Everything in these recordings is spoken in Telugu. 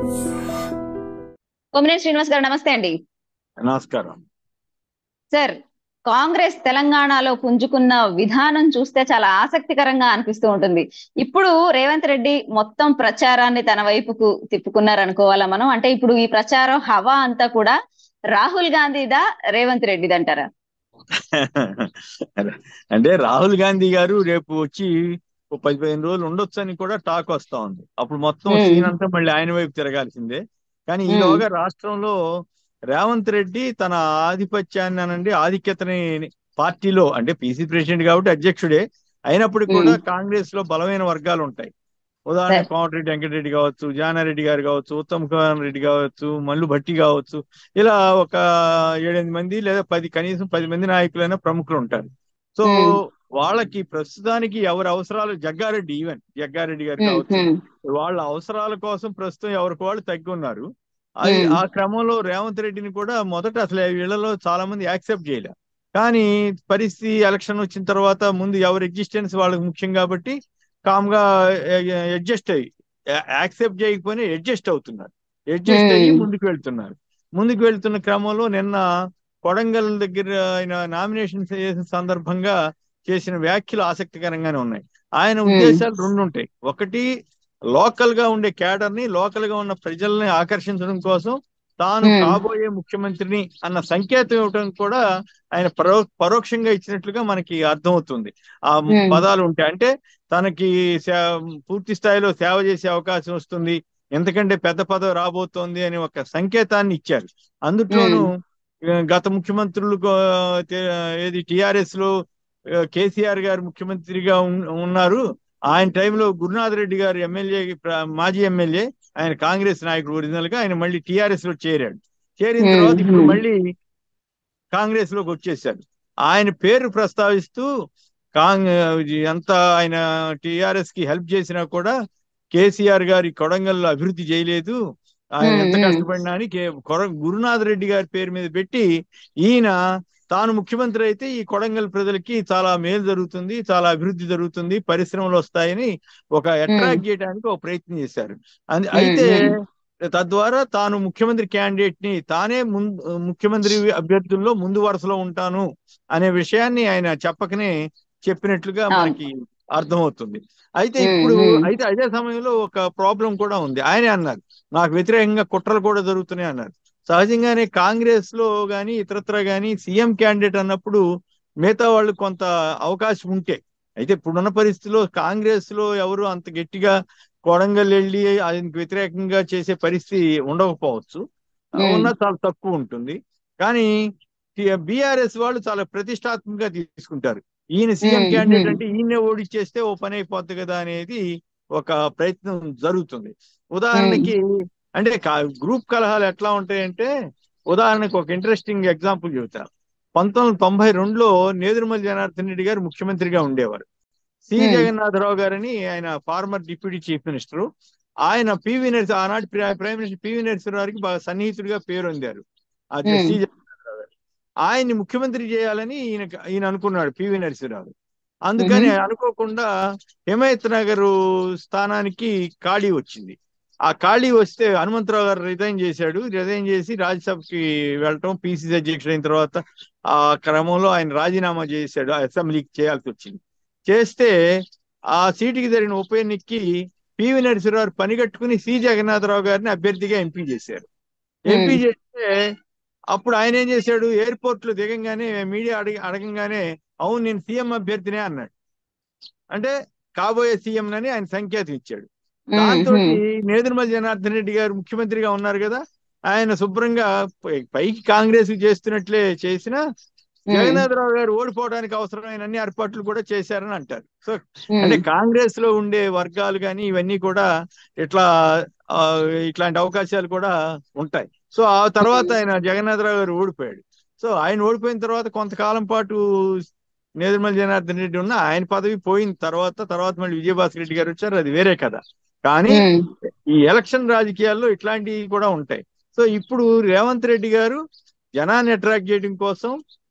కొమ్మినేని శ్రీనివాస్ గారు నమస్తే అండి నమస్కారం సార్ కాంగ్రెస్ తెలంగాణలో పుంజుకున్న విధానం చూస్తే చాలా ఆసక్తికరంగా అనిపిస్తూ ఉంటుంది ఇప్పుడు రేవంత్ రెడ్డి మొత్తం ప్రచారాన్ని తన వైపుకు తిప్పుకున్నారు అనుకోవాలా మనం అంటే ఇప్పుడు ఈ ప్రచారం హవా అంతా కూడా రాహుల్ గాంధీదా రేవంత్ రెడ్డిది అంటారా అంటే రాహుల్ గాంధీ గారు రేపు వచ్చి ఓ పది పదిహేను రోజులు ఉండొచ్చు అని కూడా టాక్ వస్తా ఉంది అప్పుడు మొత్తం Hmm. సీన్ అంతా మళ్ళీ ఆయన వైపు తిరగాల్సిందే కానీ Hmm. ఈలోగా రాష్ట్రంలో రేవంత్ రెడ్డి తన ఆధిపత్యాన్ని అనండి ఆధిక్యతని పార్టీలో అంటే పీసీ ప్రెసిడెంట్ కాబట్టి అధ్యక్షుడే అయినప్పటికీ కూడా Hmm. కాంగ్రెస్ లో బలమైన వర్గాలు ఉంటాయి ఉదాహరణ Sir. కోమటిరెడ్డి వెంకటరెడ్డి కావచ్చు జానారెడ్డి గారు కావచ్చు ఉత్తమ్ కుమార్ రెడ్డి కావచ్చు మల్లు భట్టి కావచ్చు ఇలా ఒక ఏడెనిమిది మంది లేదా పది కనీసం పది మంది నాయకులైన ప్రముఖులు ఉంటారు సో Hmm. వాళ్ళకి ప్రస్తుతానికి ఎవరి అవసరాలు జగ్గారెడ్డి ఈవెన్ జగ్గారెడ్డి గారు హ్మ్, కావచ్చు హ్మ్, వాళ్ళ అవసరాల కోసం ప్రస్తుతం ఎవరికి వాళ్ళు తగ్గి ఉన్నారు అది Hmm. ఆ క్రమంలో రేవంత్ రెడ్డిని కూడా మొదట అసలు వీళ్ళలో చాలా మంది యాక్సెప్ట్ చేయలే కానీ పరిస్థితి ఎలక్షన్ వచ్చిన తర్వాత ముందు ఎవరి ఎగ్జిస్టెన్స్ వాళ్ళకి ముఖ్యం కాబట్టి కామ్ గా అడ్జస్ట్ అయ్యి యాక్సెప్ట్ చేయకపోయినా అడ్జస్ట్ అవుతున్నారు అడ్జస్ట్ అయ్యి Hmm. ముందుకు వెళ్తున్నారు ముందుకు వెళ్తున్న క్రమంలో నిన్న కొడంగల్ దగ్గర ఆయన నామినేషన్ చేసిన సందర్భంగా చేసిన వ్యాఖ్యలు ఆసక్తికరంగానే ఉన్నాయి ఆయన Hmm. ఉద్దేశాలు రెండు ఉంటాయి ఒకటి లోకల్ గా ఉండే క్యాడర్ ని లోకల్ గా ఉన్న ప్రజల్ని ఆకర్షించడం కోసం తాను Hmm. కాబోయే ముఖ్యమంత్రిని అన్న సంకేతం ఇవ్వడం కూడా ఆయన పరో పరోక్షంగా ఇచ్చినట్లుగా మనకి అర్థమవుతుంది ఆ Hmm. పదాలు ఉంటాయి అంటే తనకి సే- పూర్తి స్థాయిలో సేవ చేసే అవకాశం వస్తుంది ఎందుకంటే పెద్ద పదవి రాబోతోంది అని ఒక సంకేతాన్ని ఇచ్చారు అందులోనూ ఆ, గత ముఖ్యమంత్రులు కో- తే- ఏది టిఆర్ఎస్ లో ఆ, కేసీఆర్ గారు ముఖ్యమంత్రిగా ఉన్- ఉన్నారు ఆయన టైంలో గురునాథ్ రెడ్డి గారు ఎమ్మెల్యే మాజీ ఎమ్మెల్యే ఆయన కాంగ్రెస్ నాయకుడు ఒరిజినల్ గా ఆయన మళ్ళీ టిఆర్ఎస్ లో చేరాడు చేరిన Hmm, తర్వాత ఇప్పుడు hmm. మళ్ళీ కాంగ్రెస్ లోకి వచ్చేసాడు ఆయన పేరు ప్రస్తావిస్తూ కాంగ్ ఎంత ఆయన టిఆర్ఎస్ కి హెల్ప్ చేసినా కూడా కేసీఆర్ గారి కొడంగల్లో అభివృద్ధి చేయలేదు ఆయన Hmm, ఎంత hmm. కష్టపడినా అని కే- కొర- గురునాథ్ రెడ్డి గారి పేరు మీద పెట్టి ఈయన తాను ముఖ్యమంత్రి అయితే ఈ కొడంగల్ ప్రజలకి చాలా మేలు జరుగుతుంది చాలా అభివృద్ధి జరుగుతుంది పరిశ్రమలు వస్తాయని ఒక అట్రాక్ట్ చేయడానికి ఒక ప్రయత్నం చేశారు అంద- అయితే తద్వారా తాను ముఖ్యమంత్రి క్యాండిడేట్ ని తానే ముందు ముఖ్యమంత్రి అభ్యర్థుల్లో ముందు వరుసలో ఉంటాను అనే విషయాన్ని ఆయన చెప్పకనే చెప్పినట్లుగా అవును. మనకి అర్థమవుతుంది అయితే Hmm, ఇప్పుడు hmm. అయితే అదే సమయంలో ఒక ప్రాబ్లం కూడా ఉంది ఆయనే అన్నారు నాకు వ్యతిరేకంగా కుట్రలు కూడా జరుగుతున్నాయి అన్నారు సహజంగానే కాంగ్రెస్ లో గాని ఇతరత్ర గాని సీఎం క్యాండిడేట్ అన్నప్పుడు మిగతా వాళ్ళు కొంత అవకాశం ఉంటే అయితే ఇప్పుడున్న పరిస్థితిలో కాంగ్రెస్ లో ఎవరు అంత గట్టిగా కొడంగల్ వెళ్ళి ఆయనకు వ్యతిరేకంగా చేసే పరిస్థితి ఉండకపోవచ్చు Hmm. ఉన్న చాలా తక్కువ ఉంటుంది కానీ బీఆర్ఎస్ వాళ్ళు చాలా ప్రతిష్టాత్మకంగా తీసుకుంటారు ఈయన సీఎం Hmm, క్యాండిడేట్ hmm. అంటే ఈయన ఓడిచ్చేస్తే ఓ పని అయిపోద్ది కదా అనేది ఒక ప్రయత్నం జరుగుతుంది ఉదాహరణకి అంటే గ్రూప్ కలహాలు ఎట్లా ఉంటాయంటే ఉదాహరణకు ఒక ఇంట్రెస్టింగ్ ఎగ్జాంపుల్ చెబుతాను పంతొమ్మిది వందల తొంభై రెండులో నేదురుమల్లి జనార్దన్ రెడ్డి గారు ముఖ్యమంత్రిగా ఉండేవారు సి Hmm. జగన్నాథరావు గారని ఆయన ఫార్మర్ డిప్యూటీ చీఫ్ మినిస్టర్ ఆయన పివి నరసి ఆనాటి ప్ర- ప్రైమ్ మినిస్టర్ పివి నరసింహరావు గారికి బాగా సన్నిహితుడిగా పేరు పొందారు అది Hmm. సి జగన్నాథరావు గారు ఆయన్ని ముఖ్యమంత్రి చేయాలని ఈయన ఈయన అనుకున్నాడు పివి నరసింహరావు అందుకని అనుకోకుండా హిమాయత్ నగర్ స్థానానికి ఖాళీ వచ్చింది ఆ ఖాళీ వస్తే హనుమంతరావు గారు రిజైన్ చేశాడు రిజైన్ చేసి రాజ్యసభకి వెళ్ళటం పిసిసి అధ్యక్షుడు అయిన తర్వాత ఆ క్రమంలో ఆయన రాజీనామా చేశాడు అసెంబ్లీకి చేయాల్సి వచ్చింది చేస్తే ఆ సీటుకి జరిగిన ఉప ఎన్నికకి పివి నరసింహరావు పని కట్టుకుని సి జగన్నాథరావు గారిని అభ్యర్థిగా ఎంపీ చేశారు ఎంపీ చేస్తే అప్పుడు ఆయన ఏం చేశాడు ఎయిర్పోర్ట్ లో దిగంగానే మీడియా అడగ అడగంగానే అవును నేను సీఎం అభ్యర్థినే అన్నాడు అంటే కాబోయే సీఎం అని ఆయన సంకేతం ఇచ్చాడు దాంతో నేదురుమల్లి జనార్దన్ రెడ్డి గారు ముఖ్యమంత్రిగా ఉన్నారు కదా ఆయన శుభ్రంగా పై- పైకి కాంగ్రెస్ చేస్తున్నట్లే చేసిన జగన్నాథరావు గారు ఓడిపోవడానికి అవసరమైన అన్ని ఏర్పాట్లు కూడా చేశారని అంటారు సో అంటే కాంగ్రెస్ లో ఉండే వర్గాలు కానీ ఇవన్నీ కూడా ఇట్లా ఆ, ఇట్లాంటి అవకాశాలు కూడా ఉంటాయి సో ఆ తర్వాత ఆయన జగన్నాథరావు గారు ఓడిపోయాడు సో ఆయన ఓడిపోయిన తర్వాత కొంతకాలం పాటు నేదురుమల్లి జనార్దన్ రెడ్డి ఉన్న ఆయన పదవి పోయిన తర్వాత తర్వాత మళ్ళీ విజయభాస్కర్ రెడ్డి గారు వచ్చారు అది వేరే కథ కానీ ఈ ఎలక్షన్ రాజకీయాల్లో ఇట్లాంటివి కూడా ఉంటాయి సో ఇప్పుడు రేవంత్ రెడ్డి గారు జనాన్ని అట్రాక్ట్ చేయడం కోసం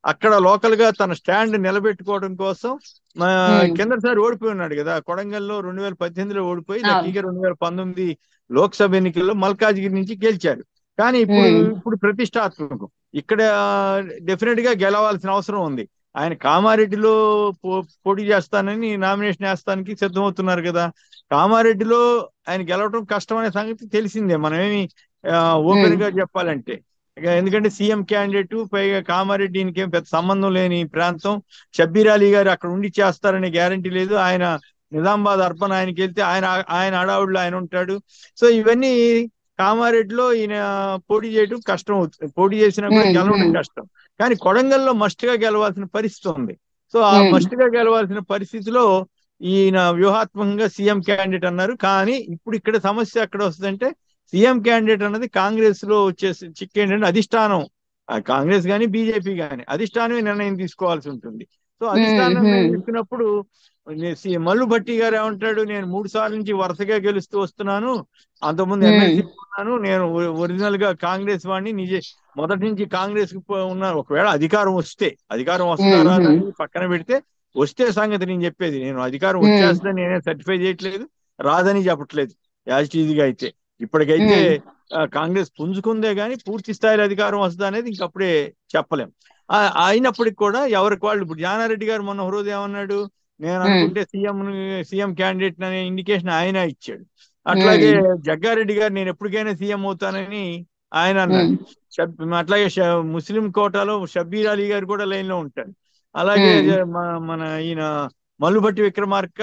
అక్కడ లోకల్ గా తన స్టాండ్ నిలబెట్టుకోవడం కోసం మా Hmm. కిందసారి ఓడిపోయి ఉన్నాడు కదా కొడంగల్లో రెండు వేల పద్దెనిమిదిలో ఓడిపోయి అవును. లక్కీగా రెండు వేల పంతొమ్మిది లోక్సభ ఎన్నికల్లో మల్కాజ్గిరి నుంచి గెలిచారు కానీ ఇప్పుడు Hmm. ఇప్పుడు ప్రతిష్టాత్మకం ఇక్కడ డెఫినెట్ గా గెలవాల్సిన అవసరం ఉంది ఆయన కామారెడ్డిలో పో- పోటీ చేస్తానని నామినేషన్ వేస్తానికి సిద్ధమవుతున్నారు కదా కామారెడ్డిలో ఆయన గెలవడం కష్టం అనే సంగతి తెలిసిందే మనమేమి ఓపెన్ గా చెప్పాలంటే ఇక ఎందుకంటే సీఎం క్యాండిడేట్ పైగా కామారెడ్డి ఈయనకేం పెద్ద సంబంధం లేని ప్రాంతం షబ్బీర్ అలీ గారు అక్కడ ఉండి చేస్తారనే గ్యారంటీ లేదు ఆయన నిజామాబాద్ అర్బన్ ఆయనకి వెళ్తే ఆయన ఆయన అడావుడిలో ఆయన ఉంటాడు సో ఇవన్నీ కామారెడ్డిలో ఈయన పోటీ చేయడం కష్టం అవుతుంది పోటీ చేసినా కూడా Hmm, గెలవడం hmm. కష్టం కానీ కొడంగల్లో మస్ట్ గా గెలవాల్సిన పరిస్థితి ఉంది సో ఆ Hmm. మస్ట్ గా గెలవాల్సిన పరిస్థితిలో ఈయన వ్యూహాత్మకంగా సీఎం క్యాండిడేట్ అన్నారు కానీ ఇప్పుడు ఇక్కడ సమస్య ఎక్కడ వస్తుందంటే సీఎం క్యాండిడేట్ అన్నది కాంగ్రెస్ లో వచ్చే చిక్ ఏంటంటే అధిష్టానం ఆ కాంగ్రెస్ గాని బీజేపీ గాని అధిష్టానమే నిర్ణయం తీసుకోవాల్సి ఉంటుంది సో అధిష్టానం Hmm, నిర్ణయం hmm. తీసుకున్నప్పుడు నే- సి- మల్లు భట్టి గారు ఏమంటాడు నేను మూడు సార్లు నుంచి వరుసగా గెలుస్తూ వస్తున్నాను అంతకుముందు Hmm. ఎమ్మెల్సీ ఉన్నాను నేను ఒరిజినల్ గా కాంగ్రెస్ వాడిని నిజే మొదటి నుంచి కాంగ్రెస్ కి పో- ఉన్నాను ఒకవేళ అధికారం వస్తే అధికారం వస్తుందా Hmm, రాదా hmm. అని పక్కన పెడితే వస్తే సంగతి నేను చెప్పేది నేను అధికారం Hmm. వచ్చేస్తుందని నేనే సర్టిఫై చేయట్లేదు రాదని చెప్పట్లేదు యాజిటీజీగా అయితే ఇప్పటికైతే ఆ, కాంగ్రెస్ పుంజుకుందే గానీ పూర్తి స్థాయిలో అధికారం వస్తుందా అనేది ఇంకప్పుడే చెప్పలేం ఆ, అయినప్పటికి కూడా ఎవరికి వాళ్ళు ఇప్పుడు జానారెడ్డి గారు మొన్న హృదయ ఏమన్నాడు నేను Hmm. అనుకుంటే సీఎం సీఎం క్యాండిడేట్ అనే ఇండికేషన్ ఆయన ఇచ్చాడు అట్లాగే జగ్గారెడ్డి గారు నేను ఎప్పటికైనా సీఎం అవుతానని ఆయన అన్నాడు షబ్- అట్లాగే ష- ముస్లిం కోటాలో షబ్బీర్ అలీ గారు కూడా లైన్ లో ఉంటాడు అలాగే Hmm. జ- మ- మన ఈయన మల్లుభట్టి విక్రమార్క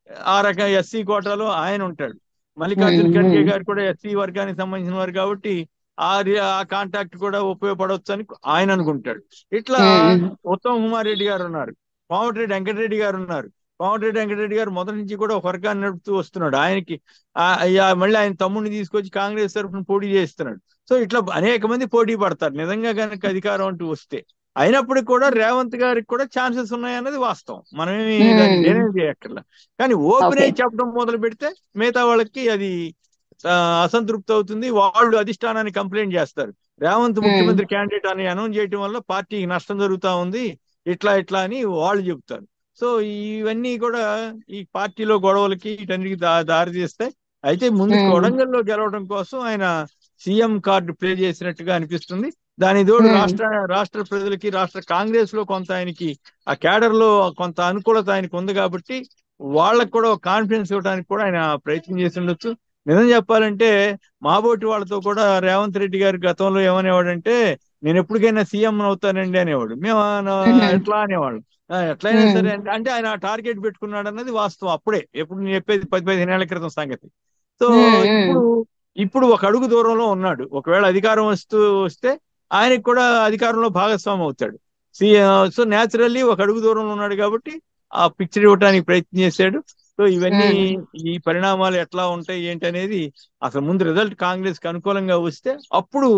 ఆ రకం ఎస్సీ కోటాలో ఆయన ఉంటాడు మల్లికార్జున Hmm, ఖర్గే hmm. గారు కూడా ఎస్సీ వర్గానికి సంబంధించిన వారు కాబట్టి ఆ రి- ఆ కాంటాక్ట్ కూడా ఉపయోగపడవచ్చు అని ఆయన అనుకుంటాడు ఇట్లా Hmm. ఉత్తమ్ కుమార్ రెడ్డి గారు ఉన్నారు కోమటిరెడ్డి వెంకటరెడ్డి గారు ఉన్నారు కోమటిరెడ్డి వెంకటరెడ్డి గారు మొదటి నుంచి కూడా ఒక వర్గాన్ని నడుపుతూ వస్తున్నాడు ఆయనకి ఆ- ఆ- మళ్ళీ ఆయన తమ్ముడిని తీసుకొచ్చి కాంగ్రెస్ తరఫున పోటీ చేస్తున్నాడు సో ఇట్లా అనేక మంది పోటీ పడతారు నిజంగా కనుక అధికారం అంటూ వస్తే అయినప్పటికీ కూడా రేవంత్ గారికి కూడా ఛాన్సెస్ ఉన్నాయన్నది వాస్తవం మనమేమి Hmm. దాన్ని నేనేం చేయక్కర్లా కానీ ఓపెన్ అయి Okay. చెప్పడం మొదలు పెడితే మిగతా వాళ్ళకి అది ఆ, అసంతృప్తి అవుతుంది వాళ్ళు అధిష్టానాన్ని కంప్లైంట్ చేస్తారు రేవంత్ Hmm. ముఖ్యమంత్రి క్యాండిడేట్ అని అనౌన్స్ చేయడం వల్ల పార్టీకి నష్టం జరుగుతా ఉంది ఇట్లా ఇట్లా అని వాళ్ళు చెబుతారు సో ఇవన్నీ కూడా ఈ పార్టీలో గొడవలకి వీటన్నిటికి దా దారి తీస్తాయి అయితే ముందు Hmm. కొడంగల్లో గెలవడం కోసం ఆయన సీఎం కార్డు ప్లే చేసినట్టుగా అనిపిస్తుంది దాని తోడు Hmm. రాష్ట్ర రాష్ట్ర ప్రజలకి రాష్ట్ర కాంగ్రెస్ లో కొంత ఆయనకి ఆ క్యాడర్ లో కొంత అనుకూలత ఆయనకు ఉంది కాబట్టి వాళ్ళకు కూడా కాన్ఫిడెన్స్ ఇవ్వడానికి కూడా ఆయన ప్రయత్నం చేసి ఉండొచ్చు నిజం చెప్పాలంటే మాబోటి వాళ్ళతో కూడా రేవంత్ రెడ్డి గారి గతంలో ఏమనేవాడంటే నేను ఎప్పటికైనా సీఎం అవుతానండి అనేవాడు మేము ఆ, నా- Mhm. ఎట్లా అనేవాళ్ళు "ఆ, ఎట్లయినా Hmm. సరే అంటే అంటే ఆయన టార్గెట్ పెట్టుకున్నాడు అన్నది వాస్తవం అప్పుడే ఎప్పుడు నేను చెప్పేది పది పదిహేను ఏళ్ల క్రితం సంగతి సో Hmm, hmm. ఇప్పుడు ఇప్పుడు ఒక అడుగు దూరంలో ఉన్నాడు ఒకవేళ అధికారం వస్తూ వస్తే ఆయనకి కూడా అధికారంలో భాగస్వామి అవుతాడు సి సో న్యాచురల్లీ ఒక అడుగు దూరంలో ఉన్నాడు కాబట్టి ఆ పిక్చర్ ఇవ్వడానికి ప్రయత్నం చేశాడు సో ఇవన్నీ ఈ పరిణామాలు ఎట్లా ఉంటాయి ఏంటి అనేది అసలు ముందు రిజల్ట్ కాంగ్రెస్ కి అనుకూలంగా వస్తే అప్పుడు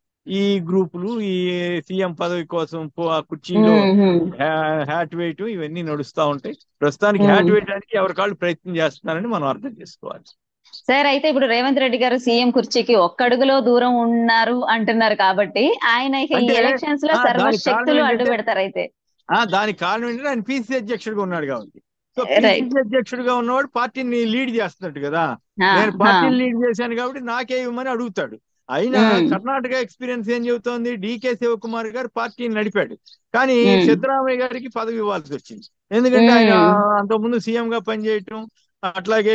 ఈ గ్రూపులు ఈ సీఎం పదవి కోసం పో- ఆ కుర్చీలో Hmm. హ్యా- హ్యాట్ వేయటం ఇవన్నీ నడుస్తా ఉంటాయి ప్రస్తుతానికి Hmm. హ్యాట్ వేయడానికి ఎవరి కాళ్ళు ప్రయత్నం చేస్తున్నారని మనం అర్థం చేసుకోవాలి సార్ అయితే ఇప్పుడు రేవంత్ రెడ్డి గారు సీఎం కుర్చీకి ఒక్కడుగులో దూరం ఉన్నారు అంటున్నారు కాబట్టి ఆయన ఇక ఈ అంటే, ఎలక్షన్స్ లో ఆ, దానికి సర్వశక్తులు కారణం అడ్డు ఏంటంటే- పెడతారు అయితే ఆ దానికి కారణం ఏంటంటే ఆయన పిసిసి అధ్యక్షుడిగా ఉన్నాడు కాబట్టి సో Right. పిసిసి అధ్యక్షుడిగా ఉన్నవాడు పార్టీని లీడ్ చేస్తున్నట్టు కదా ఆ, నేను ఆ, పార్టీని లీడ్ చేశాను కాబట్టి నాకే ఇవ్వమని అడుగుతాడు అయినా Hmm. కర్ణాటక ఎక్స్పీరియన్స్ ఏం చెబుతోంది డికే శివకుమార్ గారు పార్టీని నడిపాడు కానీ Hmm. సిద్ధరామయ్య గారికి పదవి ఇవ్వాల్సి వచ్చింది ఎందుకంటే ఆయన Hmm. అంతకుముందు సీఎం గా పనిచేయటం అట్లాగే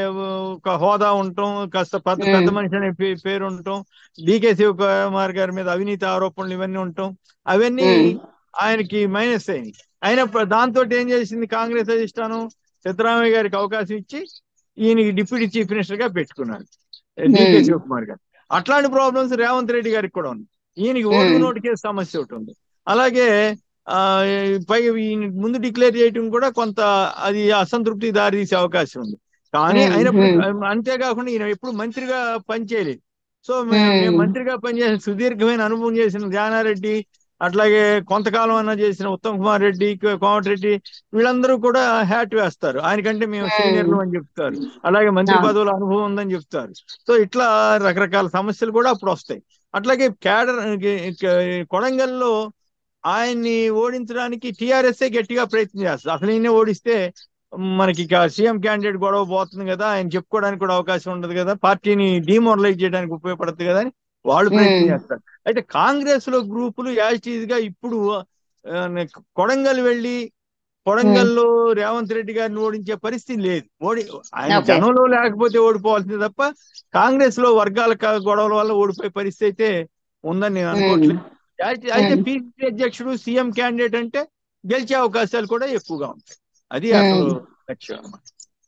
ఒక హోదా ఉండటం కాస్త పెద్ద Hmm. పెద్ద మనిషి అనే పే- పేరు ఉండటం డికే శివకుమార్ గారి మీద అవినీతి ఆరోపణలు ఇవన్నీ ఉండటం అవన్నీ Hmm. ఆయనకి మైనస్ అయింది అయినప్పుడు దాంతో ఏం చేసింది కాంగ్రెస్ అధిష్టానం సిద్ధరామయ్య గారికి అవకాశం ఇచ్చి ఈయనకి డిప్యూటీ చీఫ్ మినిస్టర్ గా పెట్టుకున్నారు డికే Hmm. శివకుమార్ గారు అట్లాంటి ప్రాబ్లమ్స్ రేవంత్ రెడ్డి గారికి కూడా ఉంది ఈయనకి ఓటు Hmm. నోటు కేసు సమస్య ఒకటి ఉంది అలాగే ఆ పైగా ఈయన ముందు డిక్లేర్ చేయడం కూడా కొంత అది అసంతృప్తి దారి తీసే అవకాశం ఉంది కానీ Hmm. అయినప్పుడు అంతేకాకుండా ఈయన ఎప్పుడు మంత్రిగా పనిచేయలేదు సో మే- Hmm. మేము మంత్రిగా పనిచేసిన సుదీర్ఘమైన అనుభవం చేసిన జానారెడ్డి అట్లాగే కొంతకాలం అన్న చేసిన ఉత్తమ్ కుమార్ రెడ్డి కోమటిరెడ్డి వీళ్ళందరూ కూడా హ్యాట్ వేస్తారు ఆయనకంటే మేము Hmm. సీనియర్లు అని చెప్తారు అలాగే మంత్రి అవును. పదవుల అనుభవం ఉందని చెప్తారు సో ఇట్లా రకరకాల సమస్యలు కూడా అప్పుడు వస్తాయి అట్లాగే క్యాడర్ కొడంగల్లో ఆయన్ని ఓడించడానికి టిఆర్ఎస్ గట్టిగా ప్రయత్నం చేస్తుంది అసలు ఈయన ఓడిస్తే మనకి ఇక సీఎం క్యాండిడేట్ గొడవ పోతుంది కదా ఆయన చెప్పుకోవడానికి కూడా అవకాశం ఉండదు కదా పార్టీని డిమోరలైజ్ చేయడానికి ఉపయోగపడుతుంది కదా అని వాళ్ళు ప్రయత్నం మ్మ్. చేస్తారు అయితే కాంగ్రెస్ లో గ్రూపులు యాజిటీజ్ గా ఇప్పుడు ఆ, కొడంగల్ వెళ్ళి కొడంగల్లో రేవంత్ రెడ్డి గారిని ఓడించే పరిస్థితి లేదు ఓడి ఆయన Okay. జనంలో లేకపోతే ఓడిపోవాల్సింది తప్ప కాంగ్రెస్ లో వర్గాల క- గొడవల వల్ల ఓడిపోయే పరిస్థితి అయితే ఉందని నేను అనుకోవట్లేదు అయితే- అయితే మ్మ్. పిసిసి అధ్యక్షుడు సీఎం క్యాండిడేట్ అంటే గెలిచే అవకాశాలు కూడా ఎక్కువగా ఉంటాయి అది మ్మ్. అసలు లక్ష్యం అన్నమాట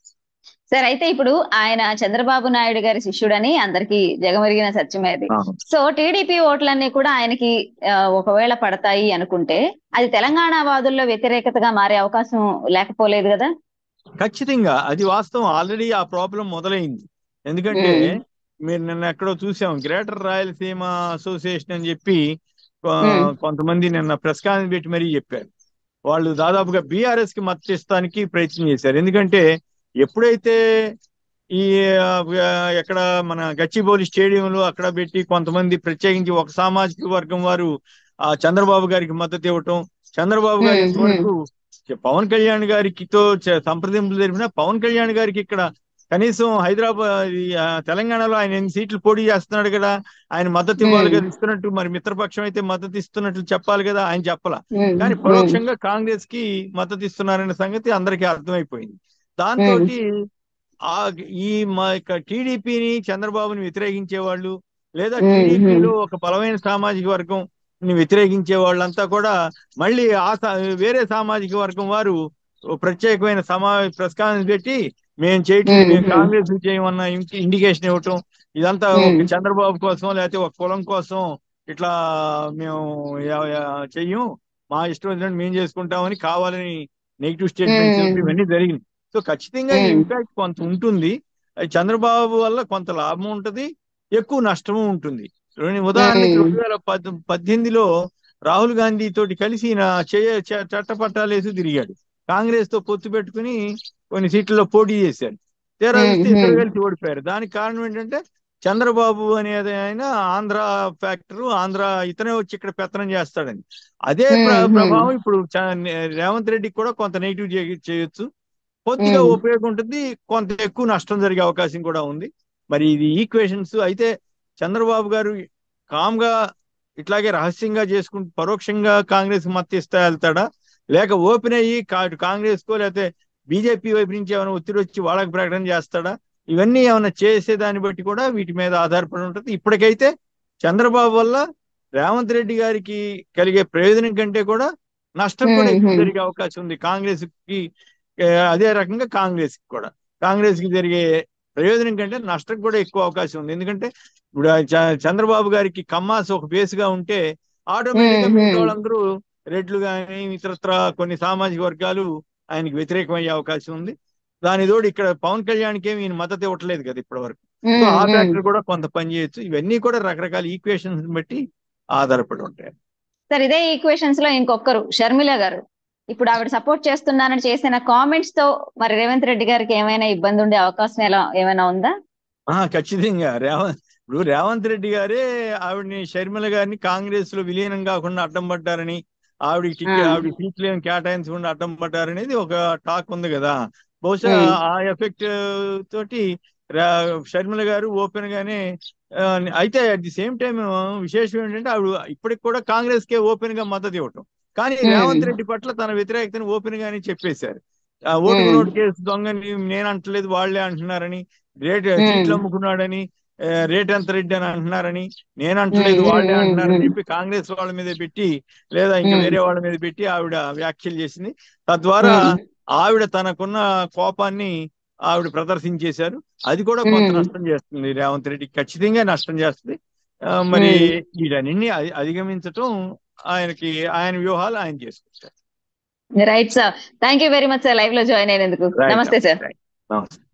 సరే అయితే ఇప్పుడు ఆయన చంద్రబాబు నాయుడు గారి శిష్యుడని అందరికి జగమరిగిన సత్యమే అది సో టీడీపీ ఓట్లన్నీ కూడా ఆయనకి ఆ, ఒకవేళ పడతాయి అనుకుంటే అది తెలంగాణ వాదుల్లో వ్యతిరేకతగా మారే అవకాశం లేకపోలేదు కదా ఖచ్చితంగా అది వాస్తవం ఆల్రెడీ ఆ ప్రాబ్లం మొదలైంది ఎందుకంటే మ్మ్. మీరు నిన్న ఎక్కడో చూసాం గ్రేటర్ రాయలసీమ అసోసియేషన్ అని చెప్పి ఆ, మ్మ్. కొంతమంది నిన్న ప్రెస్ కాన్ఫరెన్స్ పెట్టి మరీ చెప్పారు వాళ్ళు దాదాపుగా బీఆర్ఎస్ కి మద్దతు ఇస్తానికి ప్రయత్నం చేశారు ఎందుకంటే ఎప్పుడైతే ఈ ఆ, ఎక్కడ మన గచ్చిబౌలి స్టేడియంలో అక్కడ పెట్టి కొంతమంది ప్రత్యేకించి ఒక సామాజిక వర్గం వారు ఆ చంద్రబాబు గారికి మద్దతు ఇవ్వటం చంద్రబాబు గారి మ్మ్. ఇంతవరకు పవన్ కళ్యాణ్ గారికి తో చ- సంప్రదింపులు జరిపిన పవన్ కళ్యాణ్ గారికి ఇక్కడ కనీసం హైదరాబాద్ ఈ, ఆ, తెలంగాణలో ఆయన ఎన్ని సీట్లు పోటీ చేస్తున్నాడు కదా ఆయన మద్దతు ఇవ్వాలి కదా ఇస్తున్నట్టు మరి మిత్రపక్షం అయితే మద్దతు ఇస్తున్నట్లు చెప్పాలి కదా ఆయన చెప్పాల మ్మ్. కానీ మ్మ్. పరోక్షంగా కాంగ్రెస్ కి మద్దతు ఇస్తున్నారనే సంగతి అందరికీ అర్థమైపోయింది దాంతో ఆ ఈ మా యొక్క టీడీపీని చంద్రబాబుని వ్యతిరేకించే వాళ్ళు లేదా మ్మ్. టీడీపీలో ఒక బలమైన సామాజిక వర్గం ని వ్యతిరేకించే వాళ్ళంతా కూడా మళ్ళీ ఆ సా- వేరే సామాజిక వర్గం వారు ఓ ప్రత్యేకమైన సమావేశ ప్రెస్ కాన్ఫరెన్స్ పెట్టి మేము చేయట్లేదు మేము మ్మ్. కాంగ్రెస్ చేయమన్న ఇండికేషన్ ఇవ్వటం ఇదంతా ఒక మ్మ్. చంద్రబాబు కోసం లేకపోతే ఒక కులం కోసం ఇట్లా మేము యా- యా- చెయ్యం మా ఇష్టం వచ్చినట్టు మేము చేసుకుంటామని కావాలని నెగిటివ్ స్టేట్మెంట్స్ మ్మ్. ఇవన్నీ జరిగినాయి సో ఖచ్చితంగా మ్మ్. ఇంపాక్ట్ కొంత ఉంటుంది అది చంద్రబాబు వల్ల కొంత లాభం ఉంటది ఎక్కువ నష్టము ఉంటుంది రెండు- ఉదాహరణకి మ్మ్. రెండు వేల పద్ పద్దెనిమిదిలో రాహుల్ గాంధీ తోటి కలిసి ఈయన చేయ చ- చట్టపట్టాలేసి తిరిగాడు కాంగ్రెస్ తో పొత్తు పెట్టుకుని కొన్ని సీట్లలో పోటీ చేశాడు తీరా మ్మ్. చూస్తే ఇద్దరు మ్మ్. కలిసి ఓడిపోయారు దానికి కారణం ఏంటంటే చంద్రబాబు అనేది ఆయన ఆంధ్ర ఫ్యాక్టరు ఆంధ్ర ఇతనే వచ్చి ఇక్కడ పెత్తనం చేస్తాడని అదే ప్ర- మ్మ్. ప్రభావం ఇప్పుడు చ- రేవంత్ రెడ్డికి కూడా కొంత నెగిటివ్ చేయొచ్చు కొద్దిగా మ్మ్. ఉపయోగం ఉంటుంది కొంత ఎక్కువ నష్టం జరిగే అవకాశం కూడా ఉంది మరి ఇది ఈక్వేషన్స్ అయితే చంద్రబాబు గారు కామ్ గా ఇట్లాగే రహస్యంగా చేసుకుంటూ పరోక్షంగా కాంగ్రెస్ మద్దతు ఇస్తా వెళ్తాడా లేక ఓపెన్ అయ్యి కా- కాంగ్రెస్ కో లేకపోతే బీజేపీ వైపు నుంచి ఏమైనా ఒత్తిడి వచ్చి వాళ్ళకి ప్రకటన చేస్తాడా ఇవన్నీ ఏమైనా చేసే దాన్ని బట్టి కూడా వీటి మీద ఆధారపడి ఉంటుంది ఇప్పటికైతే చంద్రబాబు వల్ల రేవంత్ రెడ్డి గారికి కలిగే ప్రయోజనం కంటే కూడా నష్టం కూడా ఎక్కువ మ్మ్. జరిగే అవకాశం ఉంది కాంగ్రెస్ కి ఏ, అదే రకంగా కాంగ్రెస్ కి కూడా కాంగ్రెస్ కి జరిగే ప్రయోజనం కంటే నష్టం కూడా ఎక్కువ అవకాశం ఉంది ఎందుకంటే ఇప్పుడు ఆ చ- చంద్రబాబు గారికి కమ్మాస్ ఒక బేస్ గా ఉంటే ఆటోమేటిక్ గా మ్మ్. మిగతా వాళ్ళందరూ రెడ్లు కానీ ఇతరత్ర కొన్ని సామాజిక వర్గాలు ఆయనకి వ్యతిరేకమయ్యే అవకాశం ఉంది దాని తోడు ఇక్కడ పవన్ కళ్యాణ్కి ఏమి ఈయన మద్దతు ఇవ్వట్లేదు కదా ఇప్పటి వరకు సో ఆ మ్మ్. ఫ్యాక్టర్ కూడా కొంత పని చేయొచ్చు ఇవన్నీ కూడా రకరకాల ఈక్వేషన్స్ బట్టి ఆధారపడి ఉంటాయి సార్ ఇదే ఈక్వేషన్స్ లో ఇంకొకరు షర్మిల గారు ఇప్పుడు ఆవిడ సపోర్ట్ చేస్తున్నానని చేసిన కామెంట్స్ తో మరి రేవంత్ రెడ్డి గారికి ఏమైనా ఇబ్బంది ఉండే అవకాశం ఎలా ఏమైనా ఉందా ఆ ఖచ్చితంగా రేవంత్ ఇప్పుడు రేవంత్ రెడ్డి గారే ఆవిడని షర్మిల గారిని కాంగ్రెస్ లో విలీనం కాకుండా అడ్డం పడ్డారని ఆవిడకి టికెట్ ఆ. ఆవిడ సీట్లు ఏమి కేటాయించకుండా అడ్డం పడ్డారనేది ఒక టాక్ ఉంది కదా బహుశా ఉమ్. ఆ ఎఫెక్ట్ తోటి రా- షర్మిల గారు ఓపెన్ గానే ఆ, అయితే అట్ ది సేమ్ టైం విశేషం ఏంటంటే ఆవిడ ఇప్పటికి కూడా కాంగ్రెస్ కే ఓపెన్ గా మద్దతు ఇవ్వటం కానీ ఉమ్. రేవంత్ రెడ్డి పట్ల తన వ్యతిరేకతను ఓపెన్ గానే చెప్పేశారు ఆ ఓటు ఉమ్. నోటు కేసు దొంగని నేను అంటలేదు వాళ్ళే అంటున్నారని రేట్ ఉమ్. సీట్లు అమ్ముకున్నాడని ఆ, రేట్ ఎంత రెడ్డి అని అంటున్నారని నేను అంటలేదు ఉమ్, వాళ్ళే ఉమ్, అంటున్నారని ఉమ్. చెప్పి కాంగ్రెస్ వాళ్ళ మీద పెట్టి లేదా ఇంకా ఉమ్. వేరే వాళ్ళ మీద పెట్టి ఆవిడ వ్యాఖ్యలు చేసింది తద్వారా ఉమ్. ఆవిడ తనకున్న కోపాన్ని ఆవిడ ప్రదర్శించేశారు అది కూడా కొంత ఉమ్. నష్టం చేస్తుంది రేవంత్ రెడ్డి ఖచ్చితంగా నష్టం చేస్తుంది ఆ, మరి ఉమ్. వీటన్నింటినీ అధి- అధిగమించటం ఆయనకి ఆయన వ్యూహాలు ఆయన చేసుకుంటారు right sir thank you very much sir live లో జాయిన్ అయినందుకు Right. నమస్తే సార్ నమస్తే